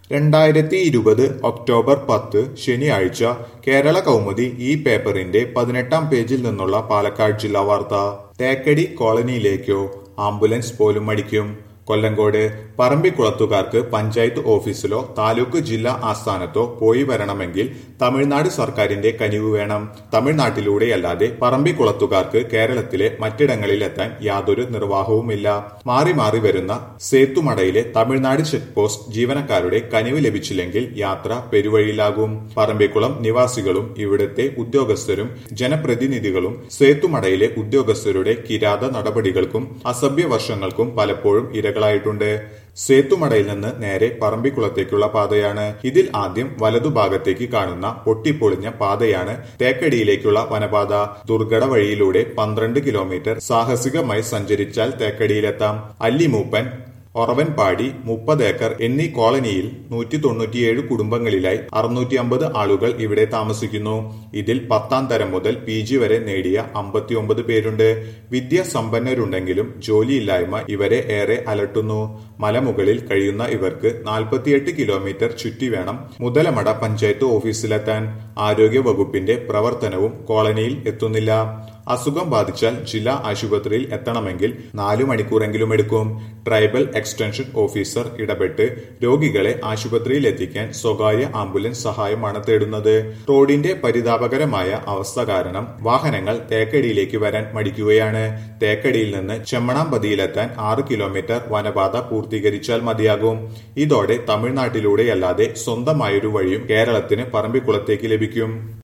രണ്ടായിരത്തി ഇരുപത് ഒക്ടോബർ പത്ത് ശനിയാഴ്ച കേരള കൗമുദി ഈ പേപ്പറിന്റെ പതിനെട്ടാം പേജിൽ നിന്നുള്ള പാലക്കാട് ജില്ലാ വാർത്ത തേക്കടി കോളനിയിലേക്കോ ആംബുലൻസ് പോലും മടിക്കും കൊല്ലങ്കോട് പറമ്പിക്കുളത്തുകാർക്ക് പഞ്ചായത്ത് ഓഫീസിലോ താലൂക്ക് ജില്ലാ ആസ്ഥാനത്തോ പോയി വരണമെങ്കിൽ തമിഴ്നാട് സർക്കാരിന്റെ കനിവ് വേണം തമിഴ്നാട്ടിലൂടെയല്ലാതെ പറമ്പിക്കുളത്തുകാർക്ക് കേരളത്തിലെ മറ്റിടങ്ങളിലെത്താൻ യാതൊരു നിർവാഹവുമില്ല മാറി മാറി വരുന്ന സേത്തുമടയിലെ തമിഴ്നാട് ചെക്ക് പോസ്റ്റ് ജീവനക്കാരുടെ കനിവ് ലഭിച്ചില്ലെങ്കിൽ യാത്ര പെരുവഴിയിലാകും പറമ്പിക്കുളം നിവാസികളും ഇവിടുത്തെ ഉദ്യോഗസ്ഥരും ജനപ്രതിനിധികളും സേത്തുമടയിലെ ഉദ്യോഗസ്ഥരുടെ കിരാത നടപടികൾക്കും അസഭ്യ വർഷങ്ങൾക്കും പലപ്പോഴും ഇരകളായിട്ടുണ്ട് സേത്തുമടയിൽ നിന്ന് നേരെ പറമ്പിക്കുളത്തേക്കുള്ള പാതയാണ് ഇതിൽ ആദ്യം വലതുഭാഗത്തേക്ക് കാണുന്ന പൊട്ടിപ്പൊളിഞ്ഞ പാതയാണ് തേക്കടിയിലേക്കുള്ള വനപാത ദുർഘട വഴിയിലൂടെ പന്ത്രണ്ട് കിലോമീറ്റർ സാഹസികമായി സഞ്ചരിച്ചാൽ തേക്കടിയിലെത്താം അല്ലിമൂപ്പൻ ഒറവൻപാടി മുപ്പത് ഏക്കർ എന്നീ കോളനിയിൽ നൂറ്റി തൊണ്ണൂറ്റിയേഴ് കുടുംബങ്ങളിലായി അറുന്നൂറ്റി അമ്പത് ആളുകൾ ഇവിടെ താമസിക്കുന്നു ഇതിൽ പത്താം തരം മുതൽ പി ജി വരെ നേടിയ അമ്പത്തിയൊമ്പത് പേരുണ്ട് വിദ്യാസമ്പന്നരുണ്ടെങ്കിലും ജോലിയില്ലായ്മ ഇവരെ ഏറെ അലട്ടുന്നു മലമുകളിൽ കഴിയുന്ന ഇവർക്ക് നാൽപ്പത്തിയെട്ട് കിലോമീറ്റർ ചുറ്റി വേണം മുതലമട പഞ്ചായത്ത് ഓഫീസിലെത്താൻ ആരോഗ്യ വകുപ്പിന്റെ പ്രവർത്തനവും കോളനിയിൽ എത്തുന്നില്ല അസുഖം ബാധിച്ചാൽ ജില്ലാ ആശുപത്രിയിൽ എത്തണമെങ്കിൽ നാലു മണിക്കൂറെങ്കിലും എടുക്കും ട്രൈബൽ എക്സ്റ്റൻഷൻ ഓഫീസർ ഇടപെട്ട് രോഗികളെ ആശുപത്രിയിൽ എത്തിക്കാൻ സ്വകാര്യ ആംബുലൻസ് സഹായമാണ് തേടുന്നത് റോഡിന്റെ പരിതാപകരമായ അവസ്ഥ കാരണം വാഹനങ്ങൾ തേക്കടിയിലേക്ക് വരാൻ മടിക്കുകയാണ് തേക്കടിയിൽ നിന്ന് ചെമ്മണാമ്പതിയിലെത്താൻ ആറ് കിലോമീറ്റർ വനപാത പൂർത്തീകരിച്ചാൽ മതിയാകും ഇതോടെ തമിഴ്നാട്ടിലൂടെയല്ലാതെ സ്വന്തമായൊരു വഴിയും കേരളത്തിന് പറമ്പിക്കുളത്തേക്ക് ലഭിക്കും